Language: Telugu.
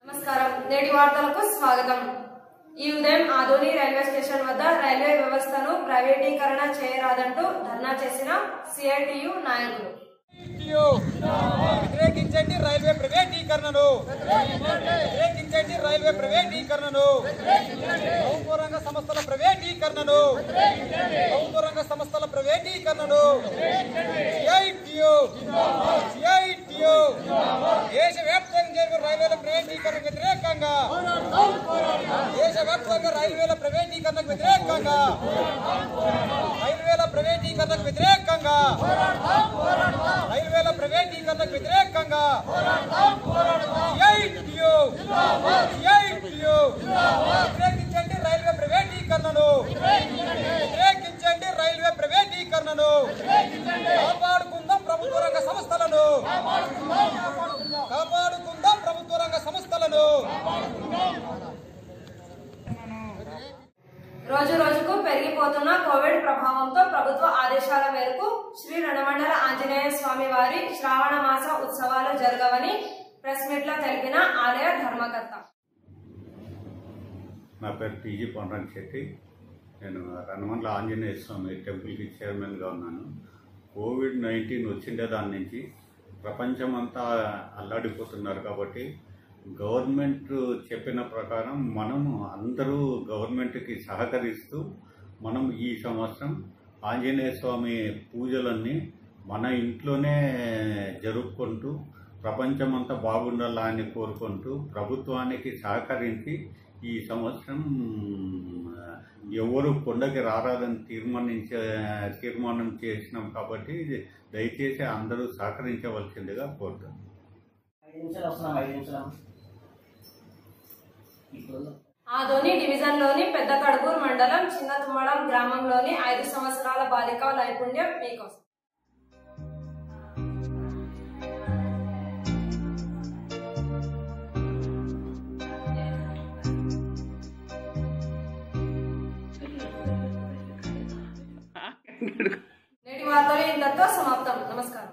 నమస్కారం నేటి వార్తలకు స్వాగతం ఈ ఉదయం ఆదోని రైల్వే స్టేషన్ వద్ద రైల్వే వ్యవస్థను ప్రైవేటీకరణ చేయరాదంటూ ధర్నా చేసిన సిఐటియు నాయకులు టియు. వ్యతిరేకించండి రైల్వే ప్రైవేటీకరణను వ్యతిరేకించండి రైల్వే ప్రైవేటీకరణను ప్రభుత్వ రంగ సంస్థల ప్రైవేటీకరణను ప్రభుత్వ రంగ సంస్థల ప్రైవేటీకరణను సిఐటియు సిఐటియు దేశవ్యాప్తంగా జరిగిన రైల్వేల ప్రైవేటీకరణ వ్యతిరేకంగా దేశవ్యాప్తంగా రైల్వేల ప్రైవేటీకరణకు వ్యతిరేకంగా రైల్వేల ప్రైవేటీకరణకు వ్యతిరేకంగా రైల్వేల ప్రైవేటీకరణకు వ్యతిరేకంగా సిఐటియు సిఐటియు వ్యతిరేకించండి రైల్వే ప్రైవేటీకరణను వ్యతిరేకించండి రైల్వే ప్రైవేటీకరణను కాపాడుకుందాం ప్రభుత్వ రంగ సంస్థలను కాపాడుకుందాం ప్రభుత్వ రంగ సంస్థలను రోజు రోజుకు పెరిగిపోతున్న కోవిడ్ ప్రభావంతో ప్రభుత్వ ఆదేశాల మేరకు శ్రీ రణమండల ఆంజనేయ స్వామి వారి శ్రావణ మాస ఉత్సవాలు జరగవని ప్రెస్ మీట్ లో తెలిపిన ఆలయ ధర్మకర్త నా పేరు టీజీ పొండ్రం శెట్టి నేను రణమండల ఆంజనేయ స్వామి టెంపుల్కి చైర్మన్గా ఉన్నాను కోవిడ్ నైన్టీన్ వచ్చిండే దాని నుంచి ప్రపంచమంతా అల్లాడిపోతున్నారు కాబట్టి గవర్నమెంట్ చెప్పిన ప్రకారం మనము అందరూ గవర్నమెంట్కి సహకరిస్తూ మనం ఈ సంవత్సరం ఆంజనేయ స్వామి పూజలన్నీ మన ఇంట్లోనే జరుపుకుంటూ ప్రపంచమంతా బాగుండాలా అని కోరుకుంటూ ప్రభుత్వానికి సహకరించి ఈ సంవత్సరం ఎవరు కొండకి రారాదని తీర్మానించే తీర్మానం చేసినాం కాబట్టి దయచేసి అందరూ సహకరించవలసిందిగా కోరుతున్నాం ఐదు నిమిషాలు వస్తున్నాం ఐదు నిమిషాలు ఇప్పుడు ఆదోని డివిజన్ లోని పెద్ద కడుపూర్ మండలం చిన్న తుమ్మడం గ్రామంలోని ఐదు సంవత్సరాల బాలిక నైపుణ్యం మీకోసం నేటి వార్తలు ఇంతతో సమాప్తం నమస్కారం